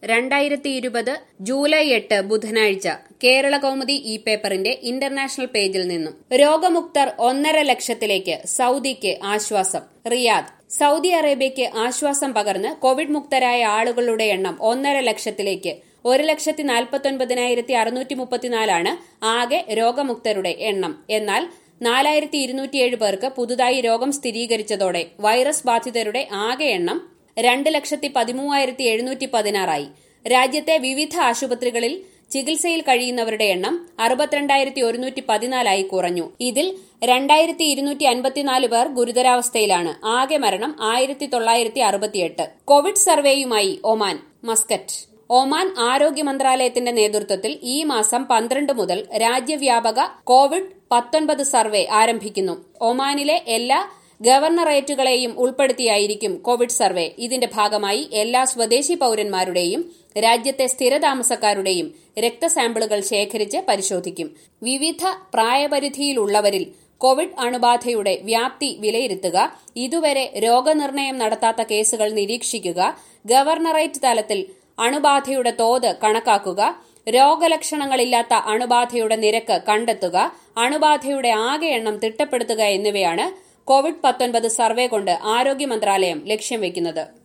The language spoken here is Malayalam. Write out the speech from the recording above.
രണ്ടായിരത്തി ഇരുപത് ജൂലൈ എട്ട് ബുധനാഴ്ച കേരള കൗമുദി ഇ പേപ്പറിന്റെ ഇന്റർനാഷണൽ പേജിൽ നിന്നും രോഗമുക്തർ ഒന്നര ലക്ഷത്തിലേക്ക് സൗദിക്ക് ആശ്വാസം റിയാദ് സൗദി അറേബ്യയ്ക്ക് ആശ്വാസം പകർന്ന് കോവിഡ് മുക്തരായ ആളുകളുടെ എണ്ണം ഒന്നര ലക്ഷത്തിലേക്ക് ഒരു ലക്ഷത്തി നാൽപ്പത്തൊൻപതിനായിരത്തി അറുന്നൂറ്റി മുപ്പത്തിനാലാണ് ആകെ രോഗമുക്തരുടെ എണ്ണം എന്നാൽ നാലായിരത്തി ഇരുന്നൂറ്റിയേഴ് പേർക്ക് പുതുതായി രോഗം സ്ഥിരീകരിച്ചതോടെ വൈറസ് ബാധിതരുടെ ആകെ എണ്ണം രണ്ട് ലക്ഷത്തി പതിമൂവായിരത്തി എഴുന്നൂറ്റി പതിനാറായി രാജ്യത്തെ വിവിധ ആശുപത്രികളിൽ ചികിത്സയിൽ കഴിയുന്നവരുടെ എണ്ണം അറുപത്തിരണ്ടായിരത്തി ഒരുന്നൂറ്റി പതിനാലായി കുറഞ്ഞു ഇതിൽ രണ്ടായിരത്തി ഇരുന്നൂറ്റി അൻപത്തിനാല് പേർ ഗുരുതരാവസ്ഥയിലാണ് ആകെ മരണം ആയിരത്തി തൊള്ളായിരത്തി അറുപത്തിയെട്ട് കോവിഡ് സർവേയുമായി ഒമാൻ മസ്കറ്റ് ഒമാൻ ആരോഗ്യ മന്ത്രാലയത്തിന്റെ നേതൃത്വത്തിൽ ഈ മാസം പന്ത്രണ്ട് മുതൽ രാജ്യവ്യാപക കോവിഡ് പത്തൊൻപത് സർവേ ആരംഭിക്കുന്നു ഒമാനിലെ എല്ലാ ഗവർണറേറ്റുകളെയും ഉൾപ്പെടുത്തിയായിരിക്കും കോവിഡ് സർവേ ഇതിന്റെ ഭാഗമായി എല്ലാ സ്വദേശി പൌരന്മാരുടെയും രാജ്യത്തെ സ്ഥിരതാമസക്കാരുടെയും രക്തസാമ്പിളുകൾ ശേഖരിച്ച് പരിശോധിക്കും വിവിധ പ്രായപരിധിയിലുള്ളവരിൽ കോവിഡ് അണുബാധയുടെ വ്യാപ്തി വിലയിരുത്തുക ഇതുവരെ രോഗനിർണയം നടത്താത്ത കേസുകൾ നിരീക്ഷിക്കുക ഗവർണറേറ്റ് തലത്തിൽ അണുബാധയുടെ തോത് കണക്കാക്കുക രോഗലക്ഷണങ്ങളില്ലാത്ത അണുബാധയുടെ നിരക്ക് കണ്ടെത്തുക അണുബാധയുടെ ആകെ എണ്ണം തിട്ടപ്പെടുത്തുക എന്നിവയാണ് കോവിഡ് പത്തൊൻപത് സർവേ കൊണ്ട് ആരോഗ്യ മന്ത്രാലയം ലക്ഷ്യം വെക്കുന്നത്